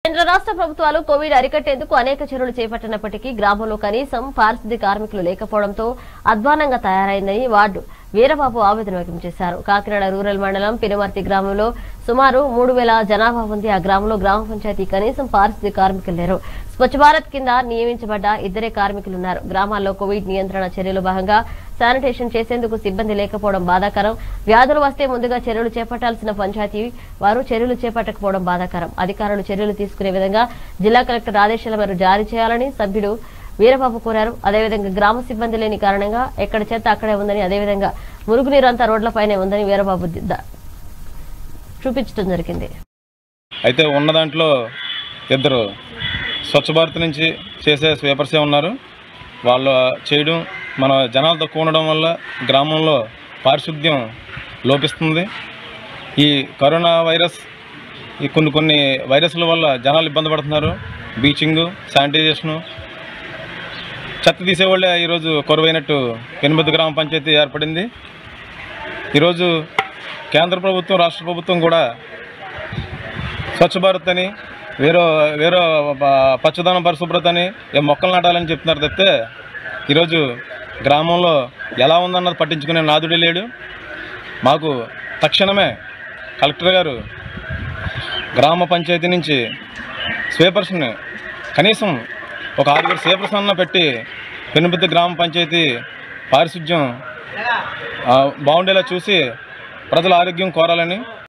కేంద్ర రాష్ట్ర ప్రభుత్వాలు కోవిడ్ అరికట్టేందుకు అనేక చర్యలు చేపట్టినప్పటికీ గ్రామంలో కనీసం పారిశుద్ధ్య కార్మికులు లేకపోవడంతో అధ్వానంగా తయారైందని వార్డు వీరబాబు ఆవేదన వ్యక్తం చేశారు కాకినాడ రూరల్ మండలం పినమర్తి గ్రామంలో సుమారు మూడు వేల జనాభా ఉంది ఆ గ్రామంలో గ్రామ పంచాయతీ కనీసం పారిశుద్ధ్య కార్మికులు లేరు స్వచ్ఛ భారత్ కింద నియమించబడ్డ ఇద్దరే కార్మికులున్నారు గ్రామాల్లో కోవిడ్ నియంత్రణ చర్యలు భాగంగా శానిటేషన్ చేసేందుకు సిబ్బంది లేకపోవడం బాధాకరం వ్యాధులు వస్తే ముందుగా చర్యలు చేపట్టాల్సిన పంచాయతీ వారు చర్యలు చేపట్టకపోవడం బాధాకరం అధికారులు చర్యలు తీసుకునే విధంగా జిల్లా కలెక్టర్ ఆదేశాల మేరకు జారీ చేయాలని సభ్యుడు వీరబాబు కోరారు అదేవిధంగా గ్రామ సిబ్బంది లేని కారణంగా ఎక్కడ చెత్త అక్కడే ఉందని అదేవిధంగా మురుగునీరు అంతా రోడ్లపైనే ఉందని వీరబాబు ద- చూపించడం జరిగింది అయితే ఉన్న దాంట్లో ఇద్దరు స్వచ్ఛ భారత్ నుంచి చేసే స్వీపర్సే ఉన్నారు వాళ్ళు చేయడం మన జనాలు తక్కువ ఉండడం వల్ల గ్రామంలో పారిశుద్ధ్యం లోపిస్తుంది ఈ కరోనా వైరస్ ఈ కొన్ని కొన్ని వైరస్ల వల్ల జనాలు ఇబ్బంది పడుతున్నారు బీచింగు శానిటైజేషను చెత్త తీసేవాళ్ళే ఈరోజు కొరవైనట్టు ఎనిమిది గ్రామ పంచాయతీ ఏర్పడింది ఈరోజు కేంద్ర ప్రభుత్వం రాష్ట్ర ప్రభుత్వం కూడా స్వచ్ఛ భారత్ అని వేరే వేరే ప- పచ్చదనం పరిశుభ్రత అని ఏ మొక్కలు నాటాలని చెప్తున్నారు తప్పితే ఈరోజు గ్రామంలో ఎలా ఉందన్నది పట్టించుకునే నాదుడే లేడు మాకు తక్షణమే కలెక్టర్ గారు గ్రామ పంచాయతీ నుంచి స్వీపర్స్ని కనీసం ఒక ఆరుగురు స్వీపర్స్ అన్న పెట్టి పెనుబుద్ధి గ్రామ పంచాయతీ పారిశుధ్యం ఆ, బాగుండేలా చూసి ప్రజల ఆరోగ్యం కోరాలని